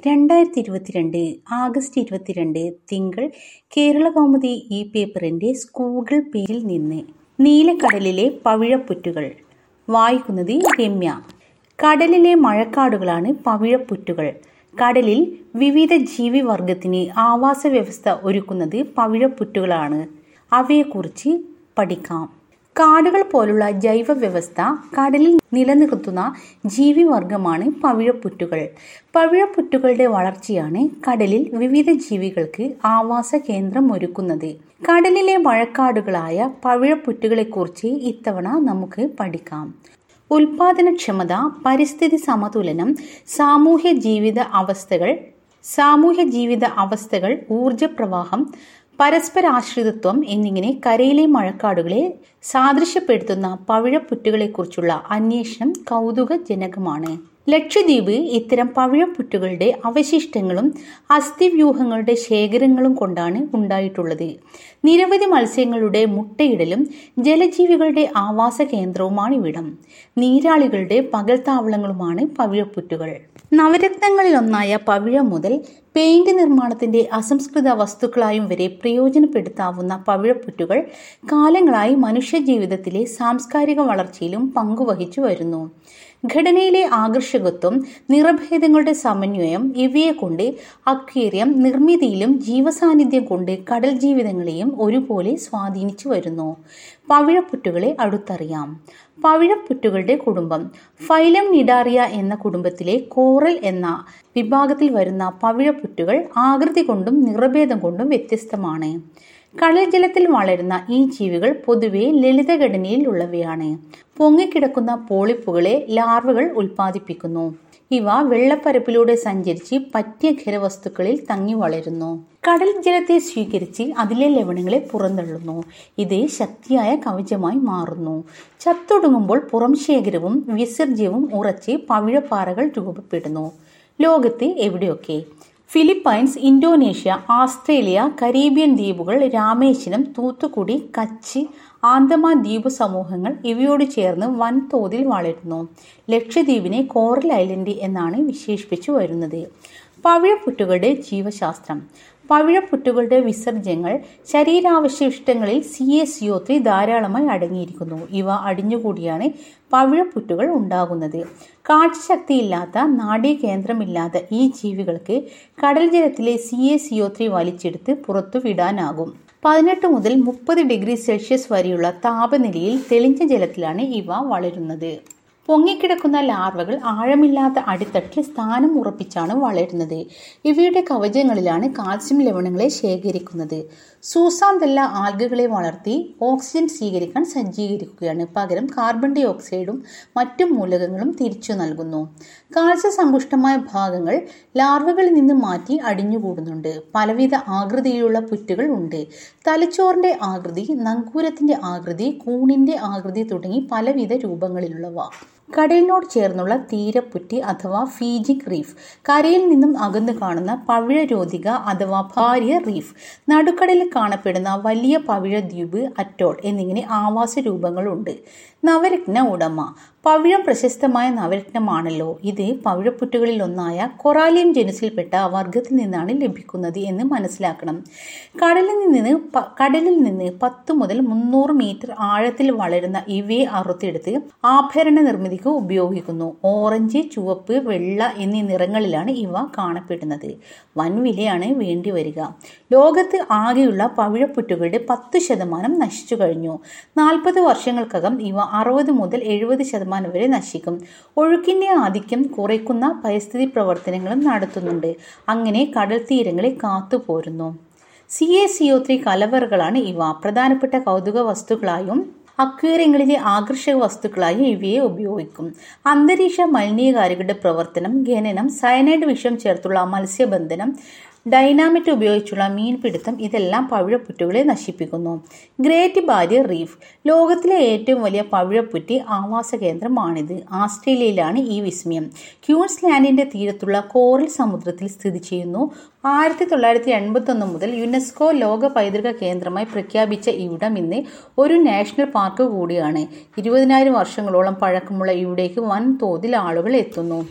രണ്ടായിരത്തി ഇരുപത്തിരണ്ട് ആഗസ്റ്റ് ഇരുപത്തിരണ്ട് തിങ്കൾ കേരള കൗമുദി ഈ പേപ്പറിന്റെ സ്കൂൾ പേജിൽ നിന്ന് നീലക്കടലിലെ പവിഴപ്പുറ്റുകൾ വായിക്കുന്നത് രമ്യ കടലിലെ മഴക്കാടുകളാണ് പവിഴപ്പുറ്റുകൾ കടലിൽ വിവിധ ജീവിവർഗത്തിന് ആവാസ വ്യവസ്ഥ ഒരുക്കുന്നത് പവിഴപ്പുറ്റുകളാണ് അവയെക്കുറിച്ച് പഠിക്കാം കാടുകൾ പോലുള്ള ജൈവ വ്യവസ്ഥ കടലിൽ നിലനിർത്തുന്ന ജീവിവർഗമാണ് പവിഴപ്പുറ്റുകൾ പവിഴപ്പുറ്റുകളുടെ വളർച്ചയാണ് കടലിൽ വിവിധ ജീവികൾക്ക് ആവാസ കേന്ദ്രം ഒരുക്കുന്നത് കടലിലെ മഴക്കാടുകളായ പവിഴപ്പുറ്റുകളെക്കുറിച്ച് ഇത്തവണ നമുക്ക് പഠിക്കാം ഉൽപാദനക്ഷമത പരിസ്ഥിതി സമതുലനം സാമൂഹ്യ ജീവിത അവസ്ഥകൾ സാമൂഹ്യ ജീവിത അവസ്ഥകൾ ഊർജപ്രവാഹം പരസ്പരാശ്രിതത്വം എന്നിങ്ങനെ കരയിലെ മഴക്കാടുകളെ സാദൃശ്യപ്പെടുത്തുന്ന പവിഴപ്പുറ്റുകളെക്കുറിച്ചുള്ള അന്വേഷണം കൗതുകജനകമാണ് ലക്ഷദ്വീപ് ഇത്തരം പവിഴപ്പുറ്റുകളുടെ അവശിഷ്ടങ്ങളും അസ്ഥിവ്യൂഹങ്ങളുടെ ശേഖരങ്ങളും കൊണ്ടാണ് ഉണ്ടായിട്ടുള്ളത് നിരവധി മത്സ്യങ്ങളുടെ മുട്ടയിടലും ജലജീവികളുടെ ആവാസ കേന്ദ്രവുമാണ് ഇവിടം നീരാളികളുടെ പകൽത്താവളങ്ങളുമാണ് പവിഴപ്പുറ്റുകൾ നവരത്നങ്ങളിലൊന്നായ പവിഴം മുതൽ പെയിന്റ് നിർമ്മാണത്തിന്റെ അസംസ്കൃത വസ്തുക്കളായും വരെ പ്രയോജനപ്പെടുത്താവുന്ന പവിഴപ്പുറ്റുകൾ കാലങ്ങളായി മനുഷ്യജീവിതത്തിലെ സാംസ്കാരിക വളർച്ചയിലും പങ്കുവഹിച്ചു വരുന്നു ഘടനയിലെ ആകർഷകത്വം നിറഭേദങ്ങളുടെ സമന്വയം ഇവയെ കൊണ്ട് അക്വേറിയം നിർമ്മിതിയിലും ജീവസാന്നിധ്യം കൊണ്ട് കടൽ ജീവിതങ്ങളെയും ഒരുപോലെ സ്വാധീനിച്ചു വരുന്നു പവിഴപ്പുറ്റുകളെ അടുത്തറിയാം പവിഴപ്പുറ്റുകളുടെ കുടുംബം ഫൈലം നിഡാറിയ എന്ന കുടുംബത്തിലെ കോറൽ എന്ന വിഭാഗത്തിൽ വരുന്ന പവിഴപ്പുറ്റുകൾ ആകൃതി കൊണ്ടും നിറഭേദം കൊണ്ടും വ്യത്യസ്തമാണ് കടൽ ജലത്തിൽ വളരുന്ന ഈ ജീവികൾ പൊതുവെ ലളിതഘടനയിൽ ഉള്ളവയാണ് പൊങ്ങിക്കിടക്കുന്ന പോളിപ്പുകളെ ലാർവകൾ ഉൽപ്പാദിപ്പിക്കുന്നു ഇവ വെള്ളപ്പരപ്പിലൂടെ സഞ്ചരിച്ച് പറ്റിയ ഖരവസ്തുക്കളിൽ തങ്ങി വളരുന്നു കടൽ ജലത്തെ സ്വീകരിച്ച് അതിലെ ലവണങ്ങളെ പുറന്തള്ളുന്നു ഇത് ശക്തിയായ കവചമായി മാറുന്നു ചത്തൊടുങ്ങുമ്പോൾ പുറം ശേഖരവും വിസർജ്യവും ഉറച്ച് പവിഴപ്പാറകൾ രൂപപ്പെടുന്നു ലോകത്ത് എവിടെയൊക്കെ ഫിലിപ്പൈൻസ് ഇന്തോനേഷ്യ ആസ്ട്രേലിയ കരീബിയൻ ദ്വീപുകൾ രാമേശ്വരം തൂത്തുക്കുടി കച്ച് ആന്തമാൻ ദ്വീപ് സമൂഹങ്ങൾ ഇവയോട് ചേർന്ന് വൻതോതിൽ വളരുന്നു ലക്ഷദ്വീപിനെ കോറൽ ഐലൻഡ് എന്നാണ് വിശേഷിപ്പിച്ചു വരുന്നത് പവിഴപ്പുറ്റുകളുടെ ജീവശാസ്ത്രം പവിഴപ്പുറ്റുകളുടെ വിസർജ്യങ്ങൾ ശരീരാവശിഷ്ടങ്ങളിൽ സി എ സിഒ ത്രീ ധാരാളമായി അടങ്ങിയിരിക്കുന്നു ഇവ അടിഞ്ഞുകൂടിയാണ് പവിഴപ്പുറ്റുകൾ ഉണ്ടാകുന്നത് കാഴ്ചശക്തിയില്ലാത്ത നാഡീകേന്ദ്രമില്ലാത്ത ഈ ജീവികൾക്ക് കടൽ ജലത്തിലെ സി എ സിഒ ത്രീ വലിച്ചെടുത്ത് പുറത്തു വിടാനാകും പതിനെട്ട് മുതൽ മുപ്പത് ഡിഗ്രി സെൽഷ്യസ് വരെയുള്ള താപനിലയിൽ തെളിഞ്ഞ ജലത്തിലാണ് ഇവ വളരുന്നത് പൊങ്ങിക്കിടക്കുന്ന ലാർവകൾ ആഴമില്ലാത്ത അടിത്തട്ടിൽ സ്ഥാനം ഉറപ്പിച്ചാണ് വളരുന്നത് ഇവയുടെ കവചങ്ങളിലാണ് കാൽസ്യം ലവണങ്ങളെ ശേഖരിക്കുന്നത് സൂസാന്തല്ല ആൽഗകളെ വളർത്തി ഓക്സിജൻ സ്വീകരിക്കാൻ സജ്ജീകരിക്കുകയാണ് പകരം കാർബൺ ഡൈ ഓക്സൈഡും മറ്റു മൂലകങ്ങളും തിരിച്ചു നൽകുന്നു കാൽസ്യ സമ്പുഷ്ടമായ ഭാഗങ്ങൾ ലാർവകളിൽ നിന്ന് മാറ്റി അടിഞ്ഞുകൂടുന്നുണ്ട് പലവിധ ആകൃതിയിലുള്ള പുറ്റുകൾ ഉണ്ട് തലച്ചോറിന്റെ ആകൃതി നങ്കൂരത്തിന്റെ ആകൃതി കൂണിന്റെ ആകൃതി തുടങ്ങി പലവിധ രൂപങ്ങളിലുള്ളവ കടലിനോട് ചേർന്നുള്ള തീരപ്പുറ്റി അഥവാ ഫീജിക് റീഫ് കരയിൽ നിന്നും അകന്നു കാണുന്ന പവിഴരോധിക അഥവാ ഭാര്യ റീഫ് നടുക്കടലിൽ കാണപ്പെടുന്ന വലിയ പവിഴ ദ്വീപ് അറ്റോൾ എന്നിങ്ങനെ ആവാസ രൂപങ്ങളുണ്ട് നവരത്ന ഉടമ പവിഴം പ്രശസ്തമായ നവരത്നമാണല്ലോ ഇത് പവിഴപ്പുറ്റുകളിൽ ഒന്നായ കൊറാലിയം ജനുസിൽപ്പെട്ട വർഗത്തിൽ നിന്നാണ് ലഭിക്കുന്നത് എന്ന് മനസ്സിലാക്കണം കടലിൽ നിന്ന് കടലിൽ നിന്ന് പത്ത് മുതൽ മുന്നൂറ് മീറ്റർ ആഴത്തിൽ വളരുന്ന ഇവയെ അറുത്തെടുത്ത് ആഭരണ നിർമ്മിതിക്ക് ഉപയോഗിക്കുന്നു ഓറഞ്ച് ചുവപ്പ് വെള്ള എന്നീ നിറങ്ങളിലാണ് ഇവ കാണപ്പെടുന്നത് വൻ വിലയാണ് വേണ്ടി വരിക ലോകത്ത് ആകെയുള്ള പവിഴപ്പുറ്റുകളുടെ പത്ത് ശതമാനം നശിച്ചു കഴിഞ്ഞു നാൽപ്പത് വർഷങ്ങൾക്കകം ഇവ അറുപത് മുതൽ എഴുപത് ശതമാനം വരെ നശിക്കും ഒഴുക്കിന്റെ ആധിക്യം കുറയ്ക്കുന്ന പരിസ്ഥിതി പ്രവർത്തനങ്ങളും നടത്തുന്നുണ്ട് അങ്ങനെ കടൽ തീരങ്ങളെ കാത്തുപോരുന്നു സി എ സിഒ ത്രീ കലവറുകളാണ് ഇവ പ്രധാനപ്പെട്ട കൗതുക വസ്തുക്കളായും അക്വേറിയങ്ങളിലെ ആകർഷക വസ്തുക്കളായും ഇവയെ ഉപയോഗിക്കും അന്തരീക്ഷ മലിനീകാരികളുടെ പ്രവർത്തനം ഖനനം സയനൈഡ് വിഷം ചേർത്തുള്ള മത്സ്യബന്ധനം ഡൈനാമിറ്റ് ഉപയോഗിച്ചുള്ള മീൻപിടുത്തം ഇതെല്ലാം പവിഴപ്പുറ്റുകളെ നശിപ്പിക്കുന്നു ഗ്രേറ്റ് ബാരിയർ റീഫ് ലോകത്തിലെ ഏറ്റവും വലിയ പവിഴപ്പുറ്റി ആവാസ കേന്ദ്രമാണിത് ആസ്ട്രേലിയയിലാണ് ഈ വിസ്മയം ക്യൂൻസ്ലാൻഡിന്റെ തീരത്തുള്ള കോറൽ സമുദ്രത്തിൽ സ്ഥിതി ചെയ്യുന്നു ആയിരത്തി തൊള്ളായിരത്തി എൺപത്തി ഒന്ന് മുതൽ യുനെസ്കോ ലോക പൈതൃക കേന്ദ്രമായി പ്രഖ്യാപിച്ച ഇവിടം ഇന്ന് ഒരു നാഷണൽ പാർക്ക് കൂടിയാണ് ഇരുപതിനായിരം വർഷങ്ങളോളം പഴക്കമുള്ള ഇവിടേക്ക് വൻതോതിൽ ആളുകൾ എത്തുന്നു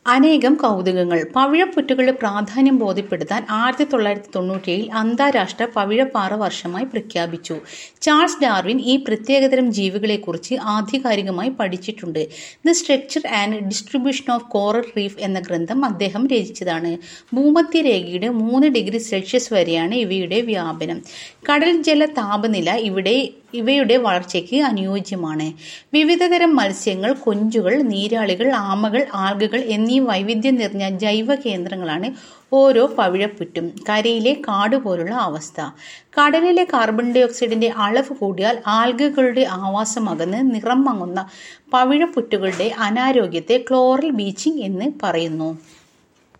അനേകം കൗതുകങ്ങൾ പവിഴപ്പുറ്റുകളുടെ പ്രാധാന്യം ബോധ്യപ്പെടുത്താൻ ആയിരത്തി തൊള്ളായിരത്തി തൊണ്ണൂറ്റിയേഴിൽ അന്താരാഷ്ട്ര പവിഴപ്പാറ വർഷമായി പ്രഖ്യാപിച്ചു ചാൾസ് ഡാർവിൻ ഈ പ്രത്യേകതരം ജീവികളെക്കുറിച്ച് ആധികാരികമായി പഠിച്ചിട്ടുണ്ട് the structure and distribution of coral reef എന്ന ഗ്രന്ഥം അദ്ദേഹം രചിച്ചതാണ് ഭൂമധ്യരേഖയുടെ മൂന്ന് ഡിഗ്രി സെൽഷ്യസ് വരെയാണ് ഇവയുടെ വ്യാപനം കടൽ ജല താപനില ഇവിടെ ഇവയുടെ വളർച്ചയ്ക്ക് അനുയോജ്യമാണ് വിവിധതരം മത്സ്യങ്ങൾ കൊഞ്ചുകൾ നീരാളികൾ ആമകൾ ആൽഗകൾ എന്നീ വൈവിധ്യം നിറഞ്ഞ ജൈവ കേന്ദ്രങ്ങളാണ് ഓരോ പവിഴപ്പുറ്റും കരയിലെ കാട് പോലുള്ള അവസ്ഥ കടലിലെ കാർബൺ ഡൈ ഓക്സൈഡിന്റെ അളവ് കൂടിയാൽ ആൽഗകളുടെ ആവാസമകന്ന് നിറം മങ്ങുന്ന പവിഴപ്പുറ്റുകളുടെ അനാരോഗ്യത്തെ ക്ലോറൽ ബീച്ചിങ് എന്ന് പറയുന്നു